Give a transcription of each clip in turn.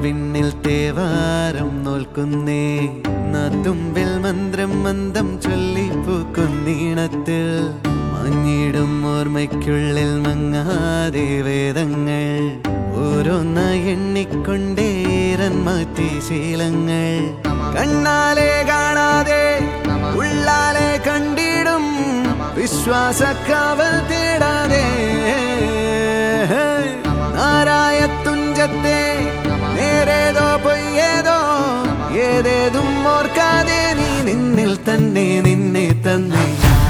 വിണ്ണിൽ തേവാരം നോൽക്കുന്നേ നാത്തുമ്പിൽ മന്ത്രം മന്ദം ചൊല്ലിപ്പൂക്കുന്നീണത്തിൽ മഞ്ഞിടും ഓർമ്മയ്ക്കുള്ളിൽ മങ്ങാതെ വേദങ്ങൾ ഓരോന്ന എണ്ണിക്കൊണ്ടേരൻ മാറ്റി ശീലങ്ങൾ കണ്ണാലെ കാണാതെ ഉള്ളാലെ കണ്ടിടും വിശ്വാസക്കാവൽ തേടാതെ നാരായ തുഞ്ചത്തെ നേരേതോ പൊയ്യേതോ ഏതേതും ഓർക്കാതെ നീ നിന്നിൽ തന്നെ നിന്നെ തന്നെ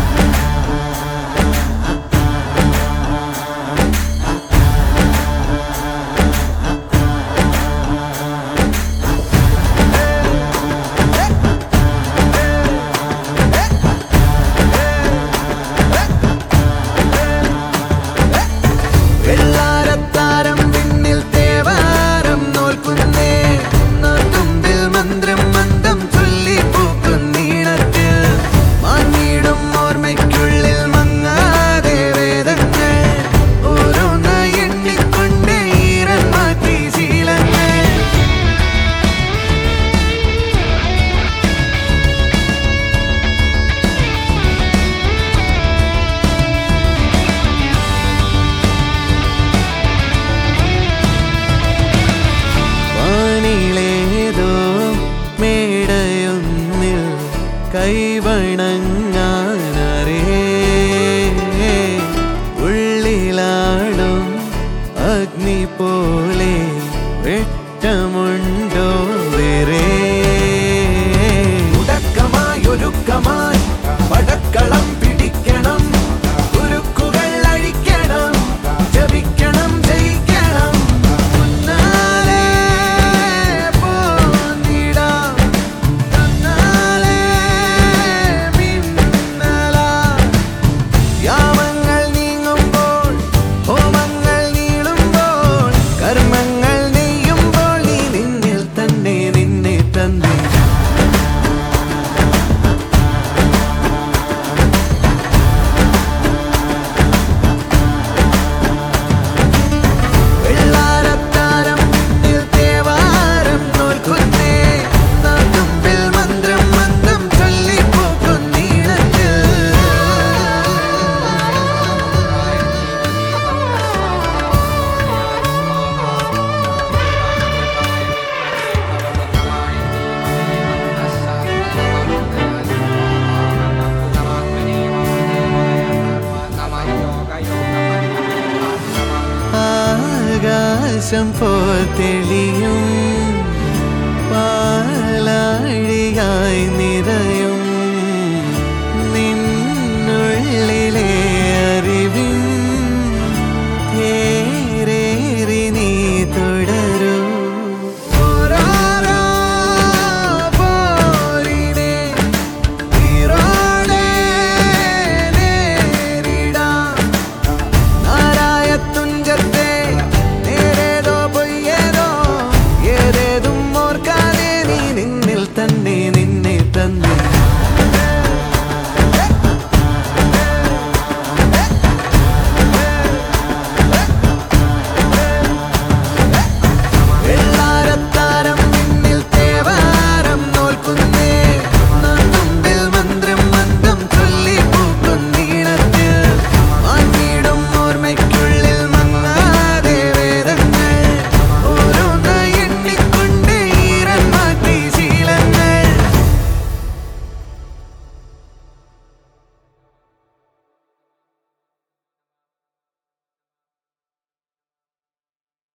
വെള്ളാരത്താരം വിണ്ണിൽ തേവാരം നോൽക്കുന്നേ തുമ്പിൽ മന്ത്രം മന്ദം ചൊല്ലി പൂക്കുന്നീണത്തിൽ മാങ്ങിടും ഓർമ്മയ്ക്കുള്ളിൽ മങ്ങാതെ വേദങ്ങൾ ഓരോന്ന എണ്ണിക്കൊണ്ടേ ഈരൻ മാറ്റി ശീലങ്ങൾ വാനിലേതോ മേടയൊന്നിൽ കൈവണങ്ങാനറേ ഉള്ളിലാടും അഗ്നി പോലെ വെട്ടമുണ്ടോ വേറെ ഉടക്കമായൊരുക്കമായി പടക്കളം പിടിക്കണം ഉരുക്കുകൾ അഴിക്കണം ജപിക്കണം ജയിക്കണം മുന്നാലെ പോന്നിടാം തന്നാലെ മിന്നലാം യാമങ്ങൾ നീങ്ങുമ്പോൾ ഹോമങ്ങൾ നീളുമ്പോൾ കർമ്മങ്ങൾ നെയ്യുമ്പോൾ നീ നിന്നിൽ തന്നെ നിന്നെ തന്നെ വെള്ളാരത്താരം പിന്നിൽ തേവാരം നോൽക്കുന്നേ നാട്ടുമ്പിൽ മന്ത്രം മന്ദം ചൊല്ലിപ്പോക്കുന്നീണത്തിൽ ആകാശം പോൽ തെളിയും